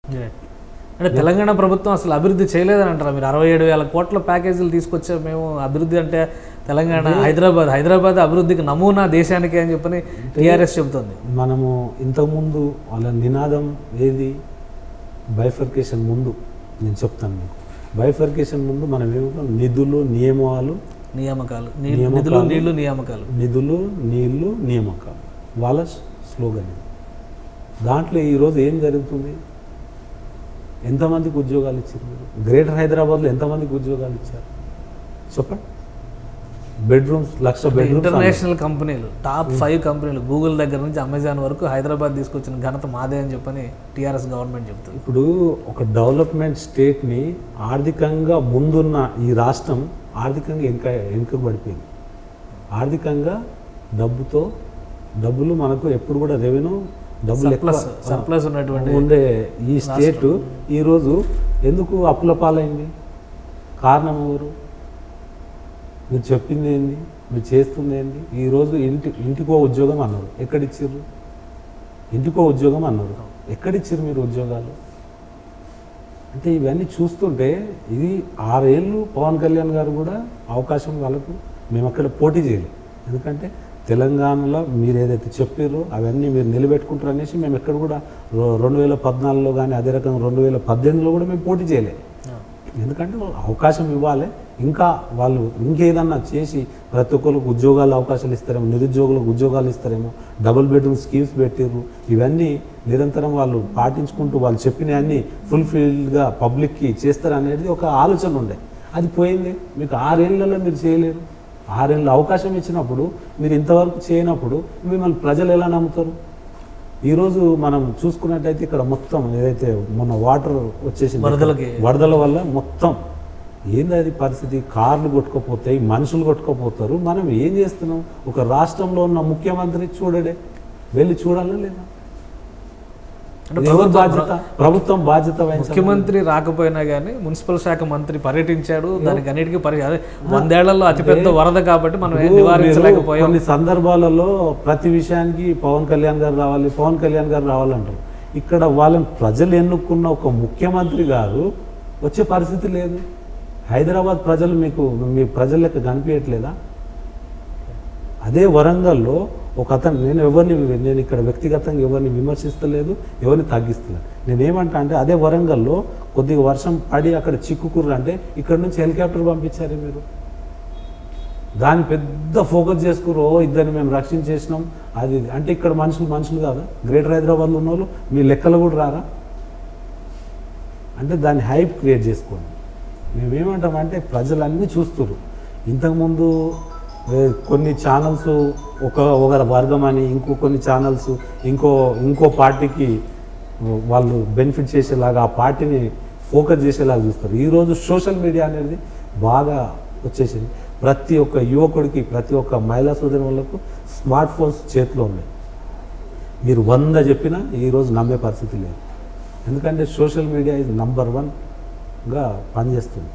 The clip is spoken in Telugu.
అంటే తెలంగాణ ప్రభుత్వం అసలు అభివృద్ధి చేయలేదని అంటారా మీరు అరవై ఏడు వేల కోట్ల ప్యాకేజీలు తీసుకొచ్చా మేము అభివృద్ధి అంటే తెలంగాణ హైదరాబాద్ హైదరాబాద్ అభివృద్ధికి నమూనా దేశానికి అని చెప్పని టీఆర్ఎస్ చెబుతుంది మనము ఇంతకుముందు వాళ్ళ నినాదం ఏది బైఫర్కేషన్ ముందు నేను చెప్తాను మీకు బైఫర్కేషన్ ముందు మనం ఏమో నిధులు నియమాలు నియామకాలు నీ- నియామకాలు. నిధులు నీళ్లు నియామకాలు నిధులు నీళ్లు నియామకాలు వాళ్ళ స్లోగన్ ఇది దాంట్లో ఈరోజు ఏం జరుగుతుంది ఎంతమందికి ఉద్యోగాలు ఇచ్చారు మీరు గ్రేటర్ హైదరాబాద్లో ఎంతమందికి ఉద్యోగాలు ఇచ్చారు చెప్పండి బెడ్రూమ్స్ లక్ష బెడ్రూమ్స్ ఇంటర్నేషనల్ కంపెనీలు టాప్ ఫైవ్ కంపెనీలు గూగుల్ దగ్గర నుంచి అమెజాన్ వరకు హైదరాబాద్ తీసుకొచ్చిన ఘనత మాదే అని చెప్పని టీఆర్ఎస్ గవర్నమెంట్ చెబుతుంది ఇప్పుడు ఒక డెవలప్మెంట్ స్టేట్ని ఆర్థికంగా ముందున్న ఈ రాష్ట్రం ఆర్థికంగా వెనుక వెనుకబడిపోయింది ఆర్థికంగా డబ్బుతో డబ్బులు మనకు ఎప్పుడు కూడా రెవెన్యూ డబ్బులు ఎక్కువ సర్ప్లస్ సర్ప్లస్ ఉన్నటువంటి ఉండే ఈ స్టేట్ ఈరోజు ఎందుకు అప్పుల పాలైంది కారణం ఎవరు మీరు చెప్పింది ఏంది మీరు చేస్తుంది ఏంది ఈరోజు ఇంటి ఇంటికో ఉద్యోగం అన్నారు ఎక్కడిచ్చిర్రు ఇంటికో ఉద్యోగం అన్నారు ఎక్కడిచ్చిర్రు మీరు ఉద్యోగాలు అంటే ఇవన్నీ చూస్తుంటే ఇది ఆరేళ్ళు పవన్ కళ్యాణ్ గారు కూడా అవకాశం వాళ్ళకు మేము అక్కడ పోటీ చేయలేదు ఎందుకంటే తెలంగాణలో మీరు ఏదైతే చెప్పారో అవన్నీ మీరు నిలబెట్టుకుంటారు అనేసి మేము ఎక్కడ కూడా రో- రెండు వేల పద్నాలుగులో కానీ అదే రకంగా రెండు వేల పద్దెనిమిదిలో కూడా మేము పోటీ చేయలేదు ఎందుకంటే వాళ్ళు అవకాశం ఇవ్వాలి ఇంకా వాళ్ళు ఇంకేదన్నా చేసి ప్రతి ఒక్కరికి ఉద్యోగాలు అవకాశాలు ఇస్తారేమో నిరుద్యోగులకు ఉద్యోగాలు ఇస్తారేమో డబుల్ బెడ్రూమ్ స్కీమ్స్ పెట్టిర్రు ఇవన్నీ నిరంతరం వాళ్ళు పాటించుకుంటూ వాళ్ళు చెప్పినవన్నీ ఫుల్ఫిల్డ్గా పబ్లిక్కి చేస్తారు అనేది ఒక ఆలోచన ఉండే అది పోయింది మీకు ఆరేళ్లలో మీరు చేయలేరు ఆరేళ్ళు అవకాశం ఇచ్చినప్పుడు మీరు ఇంతవరకు చేయనప్పుడు మిమ్మల్ని ప్రజలు ఎలా నమ్ముతారు ఈరోజు మనం చూసుకున్నట్టయితే ఇక్కడ మొత్తం ఏదైతే మొన్న వాటర్ వచ్చేసింది వరదలకి. వరదల వల్ల మొత్తం ఏంది అది పరిస్థితి కార్లు కొట్టుకుపోతాయి మనుషులు కొట్టుకుపోతారు మనం ఏం చేస్తున్నాం ఒక రాష్ట్రంలో ఉన్న ముఖ్యమంత్రి చూడడే వెళ్ళి చూడాలా లేదా అంటే ఇది ఎవరి బాధ్యత ప్రభుత్వం బాధ్యత వహించాలి ముఖ్యమంత్రి రాకపోయినా కానీ మున్సిపల్ శాఖ మంత్రి పర్యటించాడు దానికి అన్నిటికీ పరి అదే వందేళ్లలో అతిపెద్ద వరద కాబట్టి మనం ఏం ఇప్పుడు నివారించలేకపోయాం కొన్ని సందర్భాలలో ప్రతి విషయానికి పవన్ కళ్యాణ్ గారు రావాలి పవన్ కళ్యాణ్ గారు రావాలంటారు ఇక్కడ వాళ్ళని ప్రజలు ఎన్నుకున్న ఒక ముఖ్యమంత్రి గారు వచ్చే పరిస్థితి లేదు హైదరాబాద్ ప్రజలు మీకు మీ ప్రజల లెక్క కనిపించట్లేదా అదే వరంగల్లో ఒక అతను నేను ఎవరిని నేను ఇక్కడ వ్యక్తిగతంగా ఎవరిని విమర్శిస్తలేదు ఎవరిని తగ్గిస్తలేదు నేను ఏమంటా అంటే అదే వరంగల్లో కొద్దిగా వర్షం పడి అక్కడ చిక్కుకుర్రు అంటే ఇక్కడ నుంచి హెలికాప్టర్ పంపించారు మీరు దాన్ని పెద్ద ఫోకస్ చేసుకురు ఓ ఇద్దరిని మేము రక్షించేసినాం అది ఇది. అంటే ఇక్కడ మనుషులు మనుషులు కాదా గ్రేటర్ హైదరాబాద్లో ఉన్న వాళ్ళు మీ లెక్కలు కూడా రారా అంటే దాన్ని హైప్ క్రియేట్ చేసుకోండి మేమేమంటామంటే ప్రజలు అన్నీ చూస్తున్నారు ఇంతకుముందు ఏ, కొన్ని ఛానల్స్ ఒక ఒక వర్గం అని ఇంకో కొన్ని ఛానల్స్ ఇంకో ఇంకో పార్టీకి వాళ్ళు బెనిఫిట్ చేసేలాగా ఆ పార్టీని ఫోకస్ చేసేలాగా చూస్తారు ఈరోజు సోషల్ మీడియా అనేది బాగా వచ్చేసింది ప్రతి ఒక్క యువకుడికి ప్రతి ఒక్క మహిళా సోదరి వాళ్ళకు స్మార్ట్ ఫోన్స్ చేతిలో ఉన్నాయి మీరు వంద చెప్పినా ఈరోజు నమ్మే పరిస్థితి లేదు ఎందుకంటే సోషల్ మీడియా ఇది నంబర్ వన్గా పనిచేస్తుంది